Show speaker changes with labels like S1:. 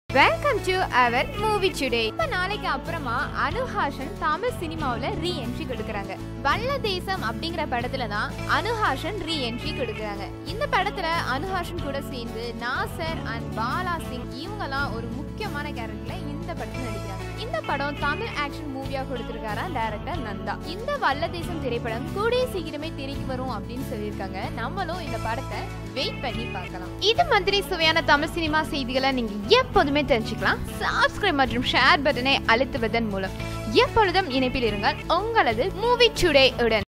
S1: welcome to our movie today இப்ப நாளைக்கு அப்புறமா அனுஹாசன் தமிழ் சினிமாவுல ரீ என்ட்ரி கொடுக்கறாங்க வல்ல தேசம் அப்படிங்கிற படத்துல தான் அனுஹாசன் ரீ என்ட்ரி கொடுக்கறாங்க இந்த படத்துல அனுஹாசன் கூட சேர்ந்து நாசர் அண்ட் பாலா சிங் இவங்கெல்லாம் ஒரு முக்கியமான கேரக்டர்ல இந்த படத்துல நடிக்கிறாங்க இந்த படம் தமிழ் ஆக்ஷன் மூவியா கொடுத்திருக்காரா டைரக்டர் நந்தா இந்த வல்ல தேசம் திரைப்படம் கூடிய சீக்கிரமே திரைக்கு வரும் அப்படின்னு சொல்லியிருக்காங்க நம்மளும் இந்த படத்தை வெயிட் பண்ணி பார்க்கலாம் இது மாதிரி சுவையான தமிழ் சினிமா செய்திகளை நீங்க எப்போதுமே தெரிஞ்சுக்கலாம் சப்ஸ்கிரைப் மற்றும் ஷேர் பட்டனை அழுத்துவதன் மூலம் எப்பொழுதும் இணைப்பில் இருங்கள் உங்களது மூவி டுடே உடன்